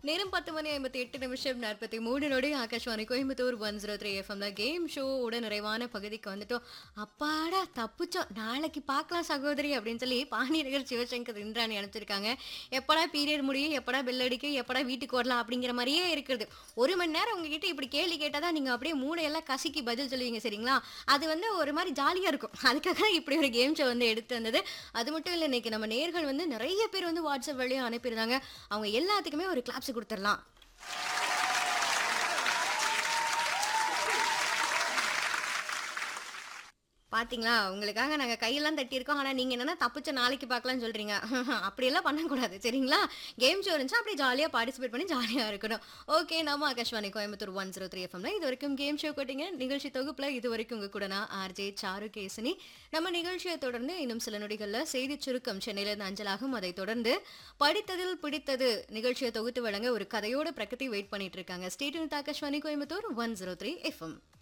நேரம் பத்து மணி ஐம்பத்தி எட்டு நிமிஷம் நாற்பத்தி மூணு நொடி Akashvani Coimbatore one zero three எஃப்எம்ல கேம் ஷோ உட நிறைவான பகுதிக்கு வந்துட்டோம் அப்பாடா தப்புச்சோம் நாளைக்கு பார்க்கலாம் சகோதரி அப்படின்னு சொல்லி பாண்டியநகர் சிவசங்கர் இந்திராணி அனுப்பிச்சிருக்காங்க எப்படா பீரியட் முடியும் எப்படா பெல் அடிக்க எப்படா வீட்டுக்கு வரலாம் அப்படிங்கிற மாதிரியே இருக்குது ஒரு மணி நேரம் உங்ககிட்ட இப்படி கேள்வி கேட்டால் தான் நீங்கள் அப்படியே மூளையெல்லாம் கசக்கி பதில் சொல்லுவீங்க சரிங்களா அது வந்து ஒரு மாதிரி ஜாலியாக இருக்கும் அதுக்காக தான் இப்படி ஒரு கேம் ஷோ வந்து எடுத்து வந்தது அது மட்டும் இல்லை இன்னைக்கு நம்ம நேர்கள் வந்து நிறைய பேர் வந்து வாட்ஸ்அப் வழியாக அனுப்பியிருந்தாங்க அவங்க எல்லாத்துக்குமே ஒரு கிளாப்ஸ் கொடுத்துடலாம் பாத்தீங்களா உங்களுக்காக நாங்கள் கையெல்லாம் தட்டியிருக்கோம் ஆனால் நீங்கள் என்னன்னா தப்பிச்ச நாளைக்கு பார்க்கலாம்னு சொல்கிறீங்க அப்படியெல்லாம் பண்ணக்கூடாது சரிங்களா கேம் ஷோ இருந்துச்சு அப்படி ஜாலியாக பார்ட்டிசிபேட் பண்ணி ஜாலியாக இருக்கணும் ஓகே நம்ம Akashvani Coimbatore one zero three எஃப்எம்ல இது வரைக்கும் கேம் ஷோ கொட்டிங்க நிகழ்ச்சி தொகுப்பில் இது வரைக்கும் உங்கள் கூட நான் ஆர்ஜே சாரு கேசினி நம்ம நிகழ்ச்சியை தொடர்ந்து இன்னும் சில நொடிகளில் செய்தி சுருக்கம் சென்னையிலிருந்து அஞ்சலாகும் அதை தொடர்ந்து படித்ததில் பிடித்தது நிகழ்ச்சியை தொகுத்து வழங்க ஒரு கதையோட பிரகதி வெயிட் பண்ணிட்டு இருக்காங்க ஸ்டேட் Akashvani Coimbatore one zero three FM